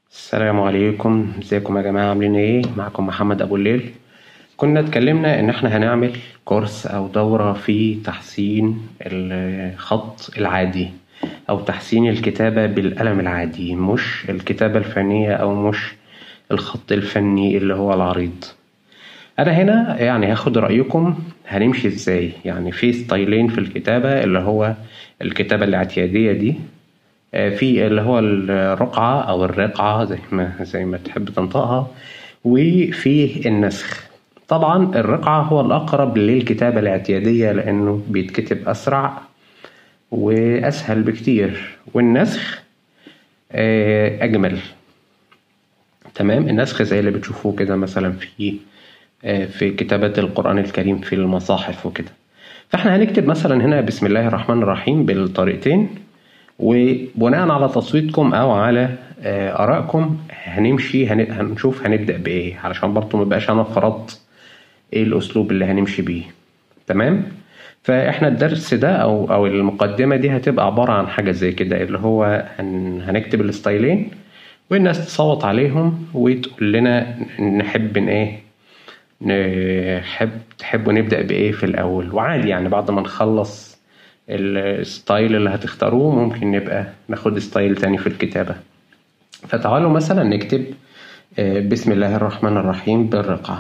السلام عليكم ازيكم يا جماعة عاملين ايه معكم محمد ابو الليل كنا اتكلمنا ان احنا هنعمل كورس او دورة في تحسين الخط العادي او تحسين الكتابة بالقلم العادي مش الكتابة الفنية او مش الخط الفني اللي هو العريض انا هنا يعني هاخد رأيكم هنمشي ازاي يعني في ستايلين في الكتابة اللي هو الكتابة الاعتيادية دي في اللي هو الرقعة أو الرقعة زي ما زي ما تحب تنطقها وفي النسخ طبعا الرقعة هو الأقرب للكتابة الاعتيادية لأنه بيتكتب أسرع وأسهل بكتير والنسخ أجمل تمام النسخ زي اللي بتشوفوه كده مثلا في في كتابة القرآن الكريم في المصاحف وكده فاحنا هنكتب مثلا هنا بسم الله الرحمن الرحيم بالطريقتين وبناء على تصويتكم او على ارائكم هنمشي هنشوف هنبدا بايه علشان برضه مبقاش انا فرضت ايه الاسلوب اللي هنمشي بيه تمام فاحنا الدرس ده او او المقدمه دي هتبقى عباره عن حاجه زي كده اللي هو هنكتب الستايلين والناس تصوت عليهم وتقول لنا نحب ايه نحب تحبوا نبدا بايه في الاول وعادي يعني بعد ما نخلص الستايل اللي هتختاروه ممكن نبقى ناخد ستايل تاني في الكتابة فتعالوا مثلا نكتب بسم الله الرحمن الرحيم بالرقعة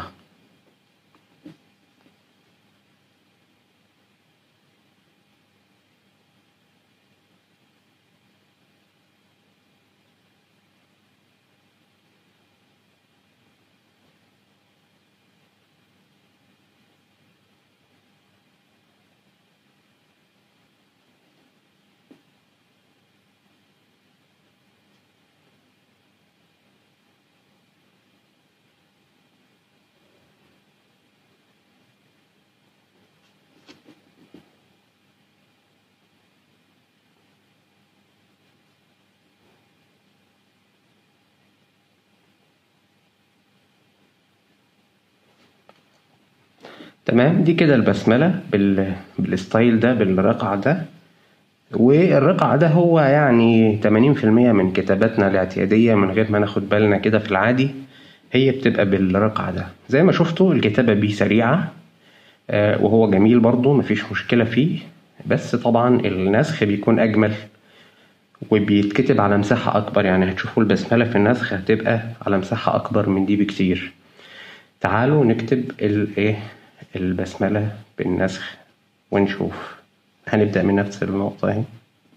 تمام دي كده البسملة بال... بالستايل ده بالرقعة ده والرقعة ده هو يعني تمانين في المية من كتاباتنا الاعتيادية من غير ما ناخد بالنا كده في العادي هي بتبقى بالرقعة ده زي ما شفتوا الكتابة بيه سريعة وهو جميل برضه مفيش مشكلة فيه بس طبعا النسخ بيكون أجمل وبيتكتب على مساحة أكبر يعني هتشوفوا البسملة في النسخ هتبقى على مساحة أكبر من دي بكتير تعالوا نكتب الإيه البسملة بالنسخ ونشوف هنبدأ من نفس النقطة اهي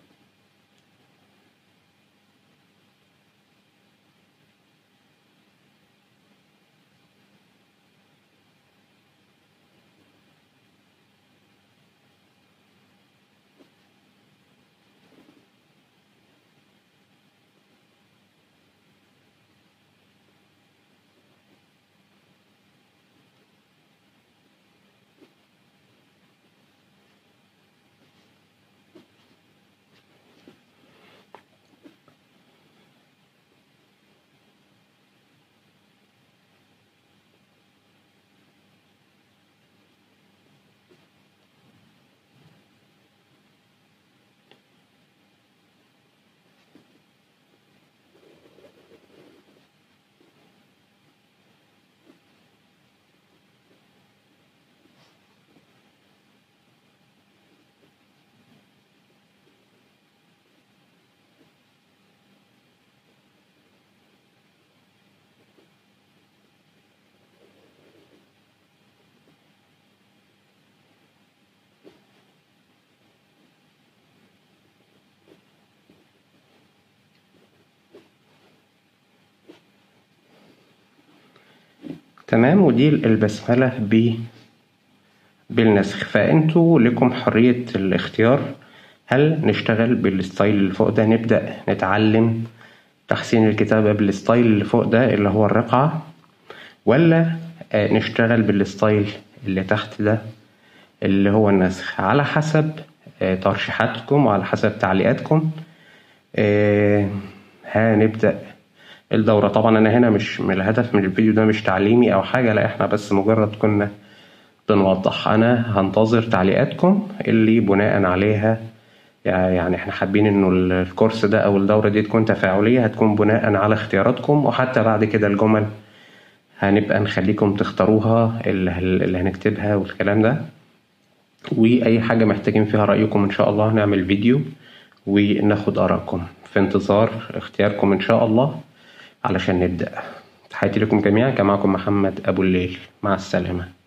تمام ودي البسملة ب بالنسخ فانتوا لكم حرية الاختيار هل نشتغل بالستايل اللي فوق ده نبدأ نتعلم تحسين الكتابة بالستايل اللي فوق ده اللي هو الرقعة ولا نشتغل بالستايل اللي تحت ده اللي هو النسخ على حسب ترشيحاتكم وعلى حسب تعليقاتكم هنبدأ الدورة طبعا أنا هنا مش من الهدف من الفيديو ده مش تعليمي أو حاجة لأ إحنا بس مجرد كنا بنوضح أنا هنتظر تعليقاتكم اللي بناء عليها يعني إحنا حابين إنه الكورس ده أو الدورة دي تكون تفاعلية هتكون بناء على اختياراتكم وحتى بعد كده الجمل هنبقى نخليكم تختاروها اللي اللي هنكتبها والكلام ده وأي حاجة محتاجين فيها رأيكم إن شاء الله نعمل فيديو وناخد آرائكم في انتظار اختياركم إن شاء الله علشان نبدأ تحياتي لكم جميعا كان معكم محمد أبو الليل مع السلامة